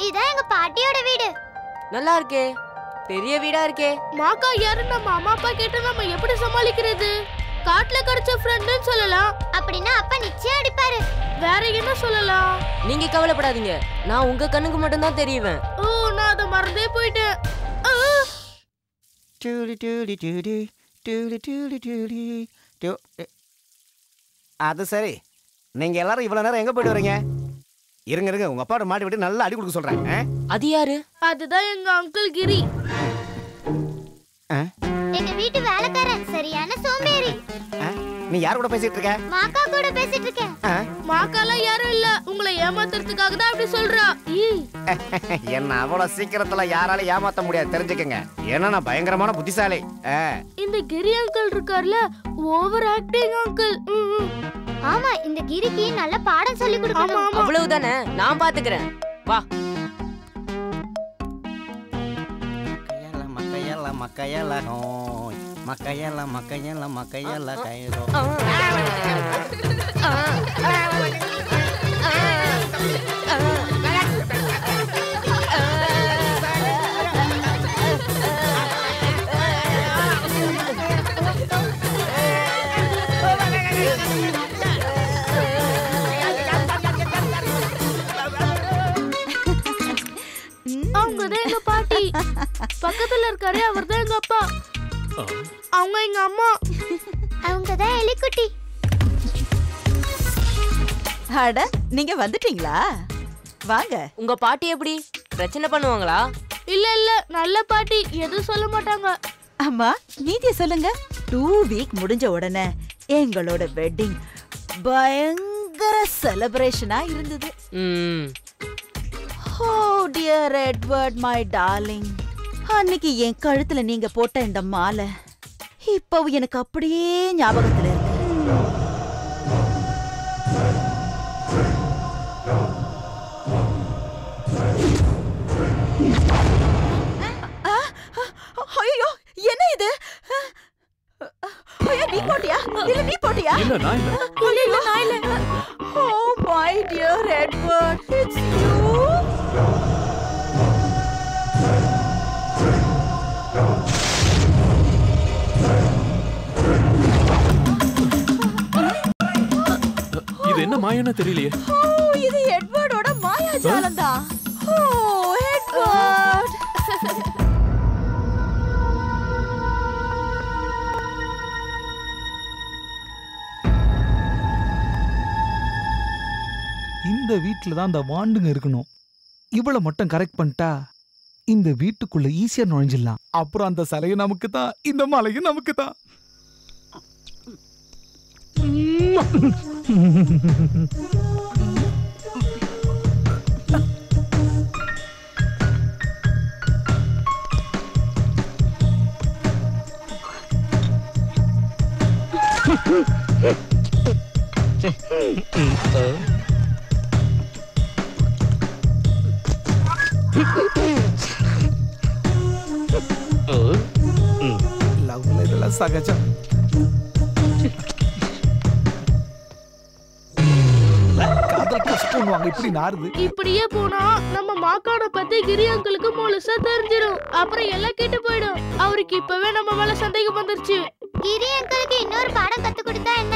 இதான் எங்க பாட்டியோட வீடு நல்லா இருக்கே பெரிய வீடா இருக்கே மாக்கா யாரு நம்ம அம்மா அப்பா கேட்டா நம்ம எப்படி சமாளிக்கிறது காட்டுல கிடைச்ச ஃப்ரெண்டுன்னு சொல்லலாம் அப்படின்னா அப்பா நிச்சயம் அடிப்பாரு வேற என்ன சொல்லலாம் நீங்க கவலைப்படாதீங்க நான் உங்க கண்ணுக்கு மட்டும்தான் தெரியுவேன் ஓ நான் அதை மறந்தே போயிட்டேன் ஆ, டூலி டூலி டூலி டூலி டூலி டூலி டூ எ- அது சரி நீங்க எல்லாரும் இவ்வளவு நேரம் எங்க போயிட்டு வரீங்க இருங்க இருங்க உங்க அப்பாவோட மாட்டி விட்டு நல்லா அடி கொடுக்க சொல்றேன் ஆ? அது யாரு அதுதான் எங்க அங்கிள் கிரி ஆ? எங்க வீட்டு வேலைக்காரன் சரியான சோம்பேறி ஆ? நீ யார் கூட பேசிட்டு இருக்க மாக்கா கூட பேசிட்டு இருக்கேன் ஆ? மாக்காலாம் யாரும் இல்ல உங்களை ஏமாத்துறதுக்காக தான் அப்படி சொல்றா ஈ, என்ன அவ்வளவு சீக்கிரத்துல யாராலும் ஏமாத்த முடியாது தெரிஞ்சுக்கங்க ஏன்னா நான் பயங்கரமான புத்திசாலி ஆ. இந்த கிரி அங்கிள் இருக்கார்ல ஓவர் ஆக்டிங் அங்கிள் ஆமா இந்த கிரிக்கு நல்ல பாடம் சொல்லி ஆமா கொடுக்கணும் ஆமா அவ்வளவுதானே நான் பாத்துக்கிறேன் வா மக்கையல மக்கையல மக்கையல நோய் மக்கையல மக்கையல மக்கையல கைரோ அவங்க தான் எங்க பாட்டி பக்கத்துல இருக்காரு அவர் தான் எங்க அப்பா அவங்க எங்க அம்மா அவங்க தான் எலிக்குட்டி அட நீங்க வந்துட்டீங்களா வாங்க உங்க பாட்டி எப்படி பிரச்சனை பண்ணுவாங்களா இல்ல இல்ல நல்ல பாட்டி எதுவும் சொல்ல மாட்டாங்க அம்மா நீதிய சொல்லுங்க டூ வீக் முடிஞ்ச உடனே எங்களோட வெட்டிங் பயங்கர செலிப்ரேஷனா இருந்தது ம் oh dear Edward my darling அன்னைக்கு என் கழுத்துல நீங்க போட்ட இந்த மாலை இப்பவும் எனக்கு அப்படியே ஞாபகத்துல இருக்கு ஐயோ என்ன இது ஐயோ நீ போட்டியா இல்ல நீ போட்டியா இல்ல நான் இல்ல இல்ல இல்ல நான் இல்ல oh my dear Edward it's you இது என்ன மாயன்னு தெரியலையே ஓ இது எட்வர்டோட மாயாஜாலம் தான் ஓ எட்வர்ட் இந்த வீட்டில் தான் அந்த வாண்டுங்க இருக்கணும் இவளை மட்டும் கரெக்ட் பண்ணிட்டா இந்த வீட்டுக்குள்ள ஈஸியா நுழைஞ்சிடலாம் அப்புறம் அந்த சிலையும் நமக்கு தான் இந்த மலையும் நமக்கு தான் லவ்ல இதெல்லாம் சகஜம் காதல் கஷ்டம் பண்ணுவாங்க இப்படி நாருது இப்படியே போனா நம்ம மாக்கான பத்தி கிரி அங்கிளுக்கு முழுசா தெரிஞ்சிடும் அப்புறம் எல்லாம் கெட்டு போயிடும் அவருக்கு இப்பவே நம்ம மேல சந்தேகம் வந்துருச்சு கிரி அங்கிளுக்கு இன்னொரு பாடம் கத்து கொடுத்தா என்ன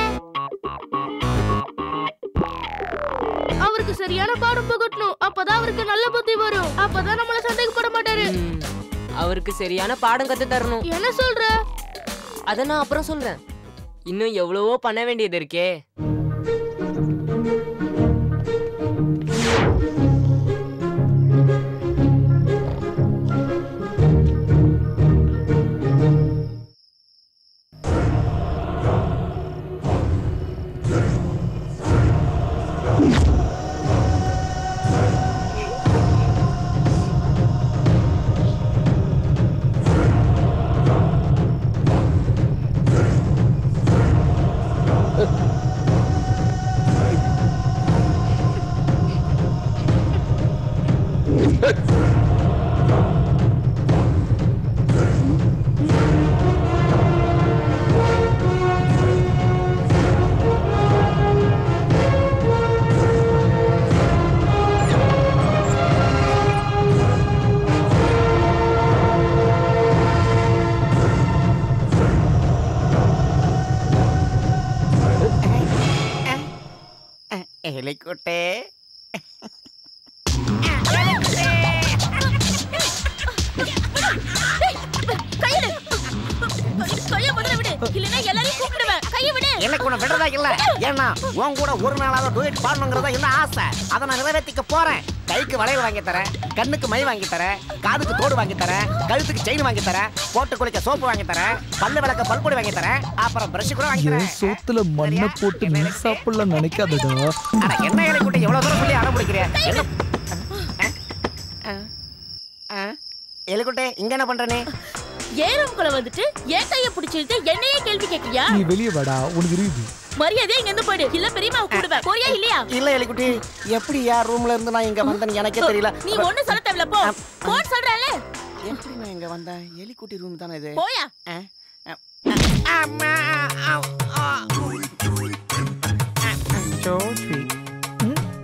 அவருக்கு சரியான பாடம் புகட்டணும் அப்பதான் அவருக்கு நல்ல புத்தி வரும் அப்பதான் நம்மள சந்தேகப்பட மாட்டாரு ம். அவருக்கு சரியான பாடம் கத்து தரணும் என்ன சொல்ற அத நான் அப்புறம் சொல்றேன் இன்னும் எவ்வளவோ பண்ண வேண்டியது இருக்கே எலிக்குட்டே கைய முதல்ல விடு இல்லனா எல்லாரையும் கூப்பிடுவேன் கைய விடு எனக்கு உன்னை விடுறதா இல்ல ஏன்னா உன் கூட ஒரு நாளாவது டூயட் பாடணுங்கிறதா என்ன ஆசை அதை நான் நிறைவேற்றிக்க போறேன் கைக்கு வளையல் வாங்கி தரேன் கண்ணுக்கு மை வாங்கி தரேன் காதுக்கு தோடு வாங்கி தரேன் கழுத்துக்கு செயின் வாங்கி தரேன் போட்டு குளிக்க சோப்பு வாங்கி தரேன் பல்லு விளக்க பல்பொடி வாங்கி தரேன் அப்புறம் பிரஷ் கூட வாங்கி என் தரேன் சோத்துல மண்ணை போட்டு நீ சாப்பிடலாம் நினைக்காதடா அட என்ன எலிக்குட்டி எவ்வளவு தூரம் சொல்லி அடம் பிடிக்கிறிய என்ன ஆ? ஆ? எலிக்குட்டி இங்க என்ன பண்ற நீ ஏறம்குள்ள வந்துட்டு என் கைய பிடிச்சிட்டு என்னையே கேள்வி கேக்குறியா நீ வெளியே வாடா உனக்கு இருக்குது மரியாதையா இங்க இருந்து போயிடு இல்ல பெரியம்மாவை கூப்பிடுவேன் போறியா இல்லையா இல்ல எலிக்குட்டி எப்படி யார் ரூம்ல இருந்து நான் இங்க வந்தேன்னு எனக்கே தெரியல நீ ஒண்ணு சொல்ல தேவையில்ல போ போன் சொல்றேன்ல எப்படி நான் இங்க வந்தேன் எலிக்குட்டி ரூம் தானே இது போயா அம்மா